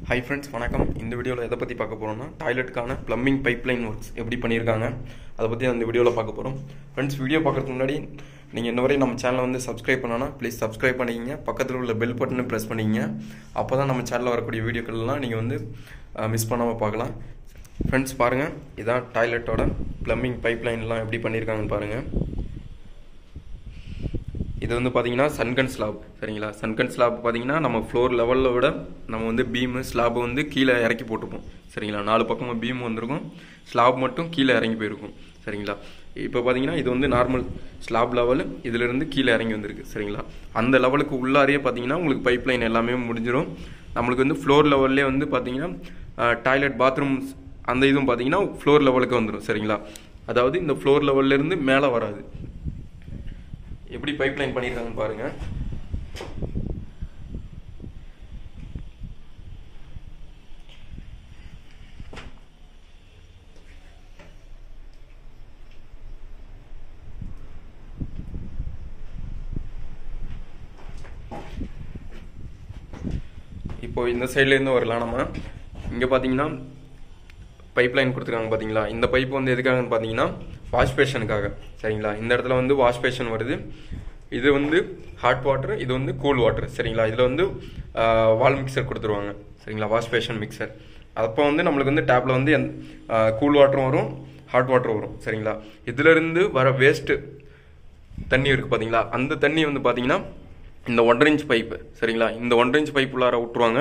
hi friends வணக்கம் இந்த வீடியோவில் எதை பற்றி பார்க்க போகிறோம்னா டாய்லெட்டுக்கான ப்ளம்பிங் பைப்லைன் ஒர்க்ஸ் எப்படி பண்ணியிருக்காங்க அதை பற்றி அந்த வீடியோவில் பார்க்க போகிறோம் ஃப்ரெண்ட்ஸ் வீடியோ பார்க்குறதுக்கு முன்னாடி நீங்கள் இன்ன வரையும் நம்ம சேனலை வந்து சப்ஸ்கிரைப் பண்ணனா ப்ளீஸ் சப்ஸ்கிரைப் பண்ணிக்கிங்க பக்கத்தில் உள்ள பெல் பட்டனை ப்ரெஸ் பண்ணிக்கிங்க அப்போ தான் நம்ம சேனலில் வரக்கூடிய வீடியோக்கள்லாம் நீங்கள் வந்து மிஸ் பண்ணாமல் பார்க்கலாம் ஃப்ரெண்ட்ஸ் பாருங்கள் இதான் டாய்லெட்டோட ப்ளம்பிங் பைப்லைன்லாம் எப்படி பண்ணியிருக்காங்கன்னு பாருங்கள் இது வந்து பார்த்தீங்கன்னா சன்கன் ஸ்லாப் சரிங்களா சன்கன் ஸ்லாப் பார்த்தீங்கன்னா நம்ம ஃப்ளோர் லெவலில் விட நம்ம வந்து பீமு ஸ்லாப் வந்து கீழே இறக்கி போட்டுப்போம் சரிங்களா நாலு பக்கமும் பீம் வந்திருக்கும் ஸ்லாப் மட்டும் கீழே இறங்கி போயிருக்கும் சரிங்களா இப்போ பார்த்தீங்கன்னா இது வந்து நார்மல் ஸ்லாப் லெவல் இதிலிருந்து கீழே இறங்கி வந்திருக்கு சரிங்களா அந்த லெவலுக்கு உள்ளாரையே பார்த்தீங்கன்னா உங்களுக்கு பைப் லைன் எல்லாமே முடிஞ்சிடும் நம்மளுக்கு வந்து ஃப்ளோர் லெவல்லே வந்து பார்த்தீங்கன்னா டாய்லெட் பாத்ரூம்ஸ் அந்த இதுவும் பார்த்தீங்கன்னா ஃப்ளோர் லெவலுக்கு வந்துடும் சரிங்களா அதாவது இந்த ஃப்ளோர் லெவல்லேருந்து மேலே வராது எப்படி பைப் லைன் பண்ணியிருக்காங்கன்னு பாருங்க இப்போ இந்த சைட்லேருந்து வரலாம் நம்ம இங்கே பார்த்தீங்கன்னா பைப் லைன் கொடுத்துருக்காங்க பார்த்தீங்களா இந்த பைப் வந்து எதுக்காகன்னு பார்த்தீங்கன்னா வாஷ் பேஷனுக்காக சரிங்களா இந்த இடத்துல வந்து வாஷ் பேஷன் வருது இது வந்து ஹாட் வாட்டர் இது வந்து கூல் வாட்டர் சரிங்களா இதில் வந்து வால் மிக்சர் கொடுத்துருவாங்க சரிங்களா வாஷ் பேஷன் மிக்சர் அப்போ வந்து நம்மளுக்கு வந்து டேப்பில் வந்து கூல் வாட்டரும் வரும் ஹாட் வாட்டர் வரும் சரிங்களா இதுலேருந்து வர வேஸ்ட்டு தண்ணி இருக்குது பார்த்தீங்களா அந்த தண்ணி வந்து பார்த்தீங்கன்னா இந்த ஒன்றரை இன்ச் பைப்பு சரிங்களா இந்த ஒன்றரை இன்ச் பைப் உள்ளார விட்டுருவாங்க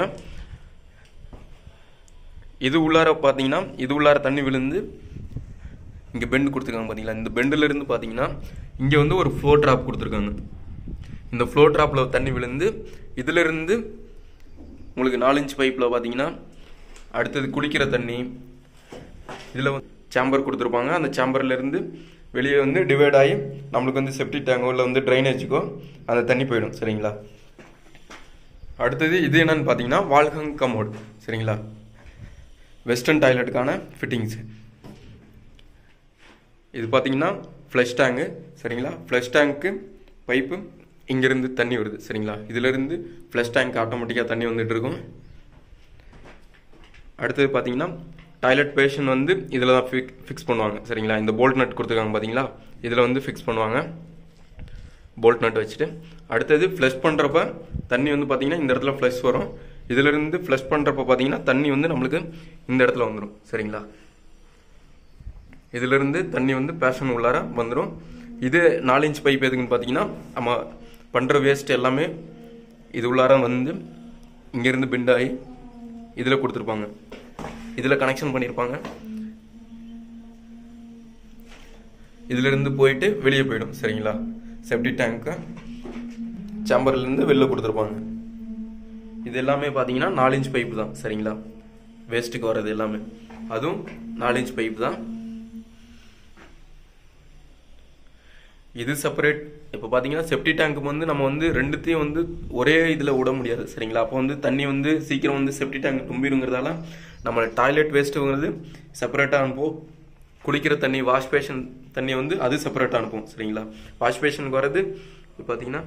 இது உள்ளார பார்த்தீங்கன்னா இது உள்ளார தண்ணி விழுந்து இங்கே பெண்டு கொடுத்துருக்காங்க பார்த்தீங்களா இந்த பெண்டில் இருந்து பார்த்தீங்கன்னா இங்கே வந்து ஒரு ஃப்ளோ ட்ராப் கொடுத்துருக்காங்க இந்த ஃப்ளோ ட்ராப்பில் தண்ணி விழுந்து இதிலிருந்து உங்களுக்கு நாலு இன்ச் பைப்பில் பார்த்தீங்கன்னா அடுத்தது குளிக்கிற தண்ணி இதில் வந்து சேம்பர் கொடுத்துருப்பாங்க அந்த சேம்பர்லேருந்து வெளியே வந்து டிவைட் ஆகி நம்மளுக்கு வந்து செப்டி டேங்கோ இல்லை வந்து ட்ரைனேஜுக்கோ அந்த தண்ணி போயிடும் சரிங்களா அடுத்தது இது என்னன்னு பார்த்தீங்கன்னா வால்கங் கமோட் சரிங்களா வெஸ்டர்ன் டாய்லெட்டுக்கான ஃபிட்டிங்ஸு இது பார்த்தீங்கன்னா ஃப்ளஷ் டேங்கு சரிங்களா ஃப்ளஷ் டேங்க்கு பைப்பு இங்கேருந்து தண்ணி வருது சரிங்களா இதிலிருந்து ஃப்ளஷ் டேங்க் ஆட்டோமேட்டிக்காக தண்ணி வந்துட்டு இருக்கும் அடுத்தது பார்த்தீங்கன்னா டாய்லெட் பேஷன் வந்து இதில் தான் ஃபிக் ஃபிக்ஸ் பண்ணுவாங்க சரிங்களா இந்த போல்ட் நட் கொடுத்துருக்காங்க பார்த்தீங்களா இதில் வந்து ஃபிக்ஸ் பண்ணுவாங்க போல்ட் நட் வச்சுட்டு அடுத்தது ஃப்ளஷ் பண்ணுறப்ப தண்ணி வந்து பார்த்தீங்கன்னா இந்த இடத்துல ஃப்ளஷ் வரும் இதிலிருந்து ஃப்ளஷ் பண்ணுறப்ப பார்த்தீங்கன்னா தண்ணி வந்து நம்மளுக்கு இந்த இடத்துல வந்துடும் சரிங்களா இதிலிருந்து தண்ணி வந்து பேஷன் உள்ளார வந்துடும் இது நாலு இன்ச் பைப் எதுக்குன்னு பார்த்தீங்கன்னா நம்ம பண்ணுற வேஸ்ட் எல்லாமே இது உள்ளார வந்து இங்கேருந்து பெண்ட் ஆகி இதில் கொடுத்துருப்பாங்க இதில் கனெக்ஷன் பண்ணியிருப்பாங்க இதிலிருந்து போயிட்டு வெளியே போயிடும் சரிங்களா செப்டி டேங்க்கு சேம்பர்லேருந்து வெளில கொடுத்துருப்பாங்க இது எல்லாமே பார்த்தீங்கன்னா நாலு இன்ச் பைப்பு தான் சரிங்களா வேஸ்ட்டுக்கு வர்றது எல்லாமே அதுவும் நாலு இன்ச் பைப் தான் இது செப்பரேட் இப்போ பார்த்தீங்கன்னா செப்டி டேங்க்கு வந்து நம்ம வந்து ரெண்டுத்தையும் வந்து ஒரே இதில் விட முடியாது சரிங்களா அப்போ வந்து தண்ணி வந்து சீக்கிரம் வந்து செப்டி டேங்க் தும்பிடுங்கிறதால நம்ம டாய்லெட் வேஸ்ட்டுங்கிறது செப்பரேட்டாக அனுப்புவோம் குளிக்கிற தண்ணி வாஷ் பேஷன் தண்ணி வந்து அது செப்பரேட்டாக அனுப்புவோம் சரிங்களா வாஷ் பேஷனுக்கு வர்றது இப்போ பார்த்தீங்கன்னா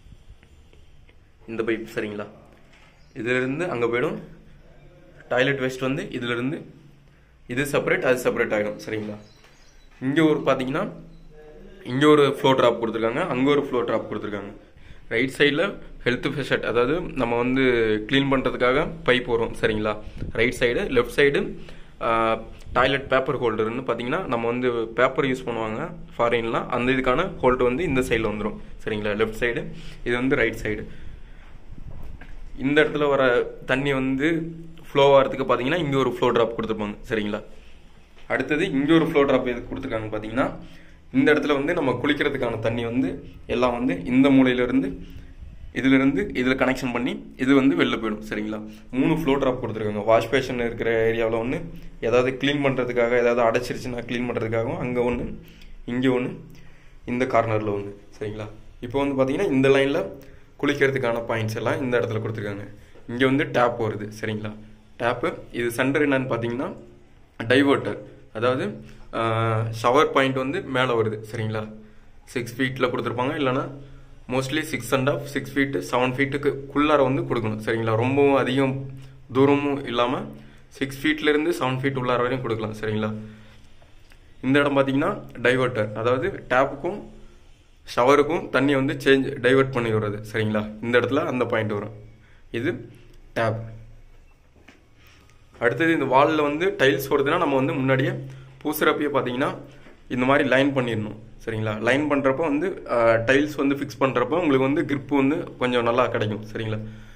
இந்த பைப் சரிங்களா இதிலிருந்து அங்கே போயிடும் டாய்லெட் வேஸ்ட் வந்து இதிலிருந்து இது செப்பரேட் அது செப்பரேட் ஆகிடும் சரிங்களா இங்கே ஒரு பார்த்தீங்கன்னா இங்கே ஒரு ஃப்ளோ ட்ராப் கொடுத்துருக்காங்க அங்கே ஒரு ஃப்ளோ ட்ராப் கொடுத்துருக்காங்க ரைட் சைடில் ஹெல்த் ஃபெஷட் அதாவது நம்ம வந்து க்ளீன் பண்ணுறதுக்காக பைப் வரும் சரிங்களா right side left side toilet paper ஹோல்டர்னு பார்த்தீங்கன்னா நம்ம வந்து பேப்பர் யூஸ் பண்ணுவாங்க ஃபாரின்லாம் அந்த இதுக்கான ஹோல்டர் வந்து இந்த சைடில் வந்துடும் சரிங்களா லெஃப்ட் சைடு இது வந்து ரைட் சைடு இந்த இடத்துல வர தண்ணி வந்து ஃப்ளோ ஆகிறதுக்கு பார்த்தீங்கன்னா இங்கே ஒரு ஃப்ளோ ட்ராப் கொடுத்துருப்பாங்க சரிங்களா அடுத்தது இங்கே ஒரு ஃப்ளோ ட்ராப் எதுக்கு கொடுத்துருக்காங்க பார்த்தீங்கன்னா இந்த இடத்துல வந்து நம்ம குளிக்கிறதுக்கான தண்ணி வந்து எல்லாம் வந்து இந்த மூலையிலேருந்து இதிலிருந்து இதில் கனெக்ஷன் பண்ணி இது வந்து வெளில போயிடும் சரிங்களா மூணு ஃப்ளோ ட்ராப் கொடுத்துருக்காங்க வாஷ் பேஷன் இருக்கிற ஏரியாவில் ஒன்று ஏதாவது க்ளீன் பண்ணுறதுக்காக ஏதாவது அடைச்சிருச்சுன்னா க்ளீன் பண்ணுறதுக்காகவும் அங்கே ஒன்று இங்கே ஒன்று இந்த கார்னரில் ஒன்று சரிங்களா இப்போ வந்து பார்த்தீங்கன்னா இந்த லைனில் குளிக்கிறதுக்கான பாயிண்ட்ஸ் எல்லாம் இந்த இடத்துல கொடுத்துருக்காங்க இங்கே வந்து டேப் வருது சரிங்களா டேப்பு இது சென்டர் என்னன்னு பார்த்தீங்கன்னா டைவர்ட்டர் அதாவது ஷவர் பாயிண்ட் வந்து மேலே வருது சரிங்களா சிக்ஸ் ஃபீட்டில் கொடுத்துருப்பாங்க இல்லைனா mostly six and half six feet seven ஃபீட்டுக்கு குள்ளார வந்து கொடுக்கணும் சரிங்களா ரொம்பவும் அதிகம் தூரமும் இல்லாமல் சிக்ஸ் ஃபீட்லேருந்து செவன் ஃபீட் உள்ளார வரையும் கொடுக்கலாம் சரிங்களா இந்த இடம் பார்த்தீங்கன்னா டைவர்ட்டர் அதாவது டேப்புக்கும் ஷவருக்கும் தண்ணியை வந்து சேஞ்ச் டைவர்ட் பண்ணி விடுறது சரிங்களா இந்த இடத்துல அந்த பாயிண்ட் வரும் இது டேப் அடுத்தது இந்த வாலில் வந்து டைல்ஸ் வருதுன்னா நம்ம வந்து முன்னாடியே பூசுறப்பயே பார்த்தீங்கன்னா இந்த மாதிரி லைன் பண்ணிடணும் சரிங்களா லைன் பண்ணுறப்போ வந்து டைல்ஸ் வந்து ஃபிக்ஸ் பண்ணுறப்போ உங்களுக்கு வந்து grip வந்து கொஞ்சம் நல்லா கிடைக்கும் சரிங்களா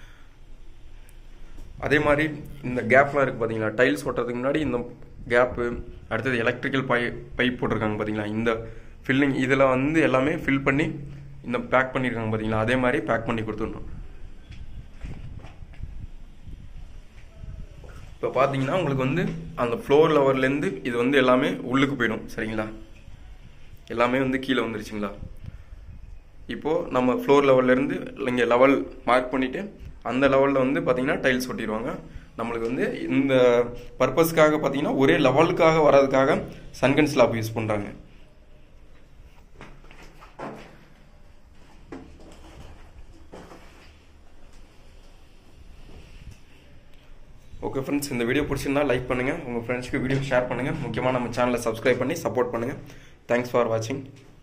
அதே மாதிரி இந்த கேப்லாம் இருக்குது பார்த்தீங்களா டைல்ஸ் ஓட்டுறதுக்கு முன்னாடி இந்த கேப்பு அடுத்தது எலக்ட்ரிக்கல் பை பைப் போட்டிருக்காங்க பார்த்தீங்களா இந்த ஃபில்லிங் இதில் வந்து எல்லாமே ஃபில் பண்ணி இந்த பேக் பண்ணியிருக்காங்க பார்த்தீங்களா அதே மாதிரி பேக் பண்ணி கொடுத்துடணும் இப்போ பார்த்தீங்கன்னா உங்களுக்கு வந்து அந்த ஃப்ளோர் லெவல்லேருந்து இது வந்து எல்லாமே உள்ளுக்கு போயிடும் சரிங்களா எல்லாமே வந்து கீழே வந்துருச்சுங்களா இப்போது நம்ம ஃப்ளோர் லெவல்லேருந்து இங்கே லெவல் மார்க் பண்ணிவிட்டு அந்த லெவலில் வந்து பார்த்தீங்கன்னா டைல்ஸ் ஒட்டிடுவாங்க நம்மளுக்கு வந்து இந்த பர்பஸ்க்காக பார்த்தீங்கன்னா ஒரே லெவலுக்காக வர்றதுக்காக சன்கன் ஸ்லாப் யூஸ் பண்ணுறாங்க ஓகே ஃப்ரெண்ட்ஸ் இந்த வீடியோ பிடிச்சிருந்தா லைக் பண்ணுங்கள் உங்கள் ஃப்ரெண்ட்ஸ்க்கு வீடியோ ஷேர் பண்ணுங்கள் முக்கியமாக நம்ம சேனலை சப்ஸ்கிரைப் பண்ணி சப்போர்ட் பண்ணுங்கள் தேங்க்ஸ் ஃபார் வாட்சிங்